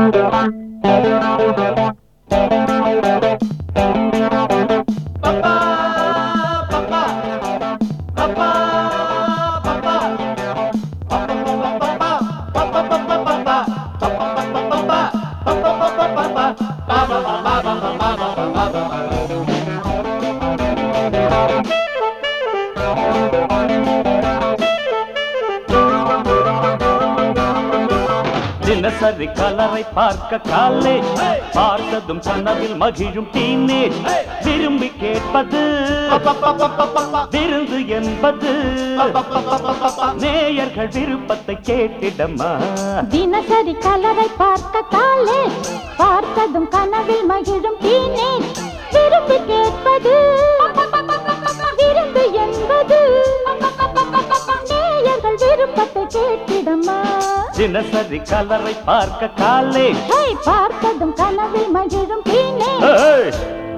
தினசரி கலரை பார்க்க காலேஜ் பார்த்ததும் கனவில் மகிழும் டீனேஜ் விரும்பி கேட்பது விருந்து என்பது நேயர்கள் விருப்பத்தை கேட்டிடமா தினசரி கலரை பார்க்க காலேஜ் பார்த்ததும் கனவில் மகிழும் டீனேஜ் விரும்பி கேட்பது விருந்து என்பது நேயர்கள் விருப்பத்தை கேட்டிடமா தினசரி கலரை பார்க்க காலேஜ் ஹே, பார்த்ததும் கனவில் மகிழும் டீனேஜ் ஏய்!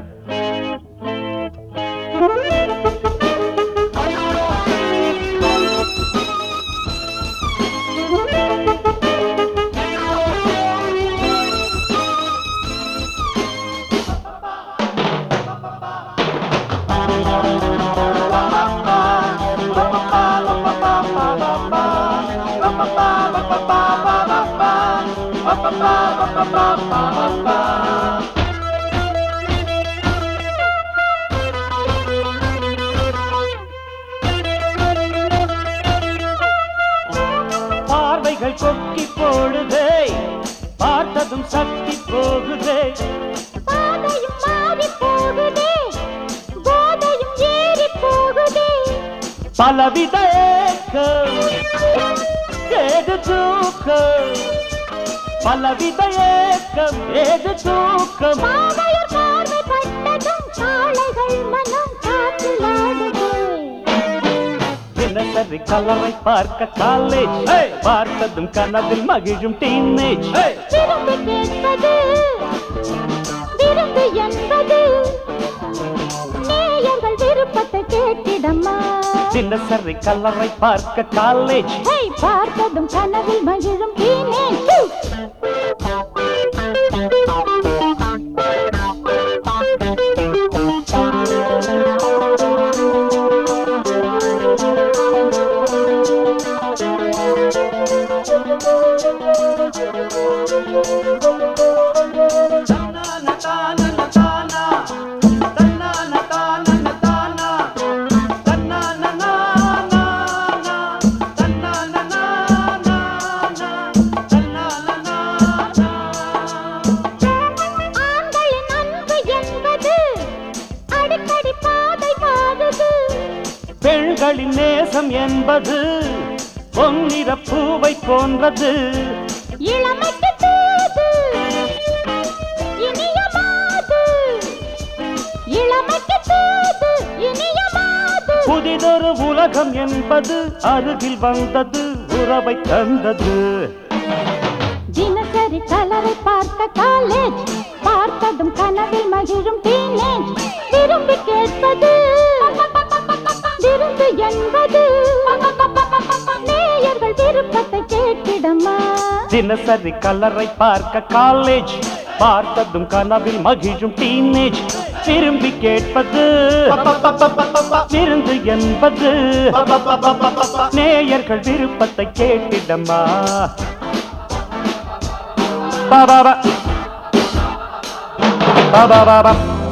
பார்வைகள் கொக்கி போடுதே பார்த்ததும் சக்தி போகுதே பாதையும் மாறி போகுதே போதையும் ஏறி போகுதே பலவித ஏக்கம் ஏது தூக்கம் பலவித ஏக்கம் ஏது தூக்கம் பாவையர் பார்வை பட்டதும் காளைகள் மனம் காற்றில் ஆடுதே தினசரி கலரை பார்க்க காலேஜ் பார்த்ததும் கனவில் மகிழும் டீனேஜ் விருந்து கேட்பது விருந்து என்பது நேயர்கள் விருப்பத்தை கேட்டிடம்மா தினசரி கலரை பார்க்க காலேஜ் ஹே, பார்த்ததும் கனவில் மகிழும் டீனேஜ் ஆண்களின் அன்பு என்பது அடிக்கடி பாதை மாறுது பெண்களின் நேசம் என்பது பொன்னிற பூவை போன்றது இளமைக்கு தூது இனிய மாது இளமைக்கு தூது இனிய மாது புதிதொரு உலகம் என்பது அருகில் வந்தது உறவை தந்தது தினசரி கலரை பார்க்க காலேஜ் பார்த்ததும் கனவில் மகிழும் டீனேஜ் விரும்பி கேட்பது விருந்து என்பது நேயர்கள் விருப்பத்தை கேட்டிடமா தினசரி கலரை பார்க்க காலேஜ் பார்த்ததும் கனவில் மகிழும் டீனேஜ் விரும்பி கேட்பது விருந்து என்பது நேயர்கள் விருப்பத்தை கேட்டிடமா பாபா பாபா பாபா